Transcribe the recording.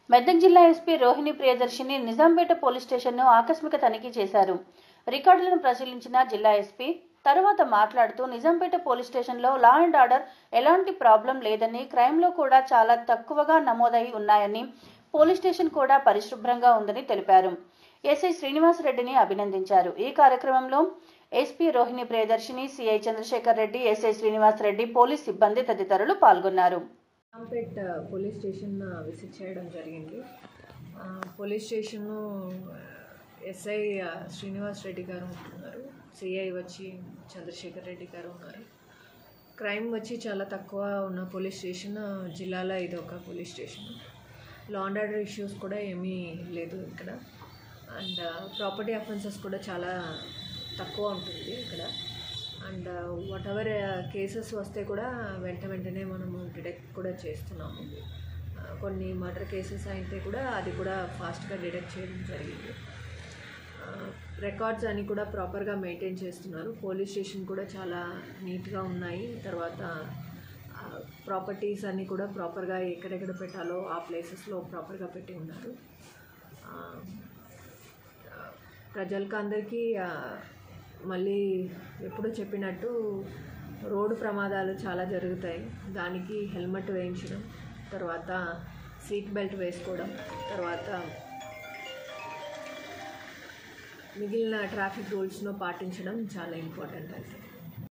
మెదక్ జిల్లా SP Rohini Priyadarshini Nizampet police స్టేషన్ను ఆకస్మిక తనిఖీ చేశారు రికార్డులను పరిశీలించిన జిల్లా ఎస్పీ తరువాత మాట్లాడుతూ నిజాంపేట పోలీస్ స్టేషన్లో లా అండ్ ఆర్డర్ ఎలాంటి ప్రాబ్లం లేదని క్రైమ్లో కూడా చాలా తక్కువగా నమోదై ఉన్నాయని పోలీస్ స్టేషన్ కూడా పరిశుభ్రంగా ఉందని తెలిపారు ఎస్ఐ శ్రీనివాస్ రెడ్డిని అభినందించారు ఈ కార్యక్రమంలో SP Rohini Priyadarshini CI Chandrashekar Reddy SI Srinivas Reddy police సిబ్బంది తదితరులు పాల్గొన్నారు రాంపేట్ పోలీస్ స్టేషన్ విజిట్ చేయడం జరిగింది ఆ, పోలీస్ స్టేషన్ను ఎస్ఐ శ్రీనివాస్ రెడ్డి గారు ఉంటున్నారు సిఐ వచ్చి చంద్రశేఖర్ రెడ్డి గారు ఉన్నారు క్రైమ్ వచ్చి చాలా తక్కువ ఉన్న పోలీస్ స్టేషన్ జిల్లాలో ఇది ఒక police station law and order issues కూడా ఏమీ లేదు ఇక్కడ అండ్ ప్రాపర్టీ అఫెన్సెస్ కూడా చాలా తక్కువ ఉంటుంది ఇక్కడ అండ్ వాట్ ఎవర్ కేసెస్ వస్తే కూడా వెంట వెంటనే మనము డిటెక్ట్ కూడా చేస్తున్నాము ఆ, కొన్ని మర్డర్ కేసెస్ అయితే కూడా అది కూడా ఫాస్ట్గా డిటెక్ట్ చేయడం జరిగింది రికార్డ్స్ అన్ని కూడా ప్రాపర్గా మెయింటైన్ చేస్తున్నారు పోలీస్ స్టేషన్ కూడా చాలా నీట్గా ఉన్నాయి తర్వాత ప్రాపర్టీస్ అన్నీ కూడా ప్రాపర్గా ఎక్కడెక్కడ పెట్టాలో ఆ ప్లేసెస్లో ప్రాపర్గా పెట్టి ఉన్నారు ఆ, ప్రజలకు అందరికీ ఆ, మళ్ళీ ఎప్పుడు చెప్పినట్టు రోడ్డు ప్రమాదాలు చాలా జరుగుతాయి దానికి హెల్మెట్ వేయించడం తర్వాత సీట్ బెల్ట్ వేసుకోవడం తర్వాత మిగిలిన ట్రాఫిక్ రూల్స్ను పాటించడం చాలా ఇంపార్టెంట్ అంటే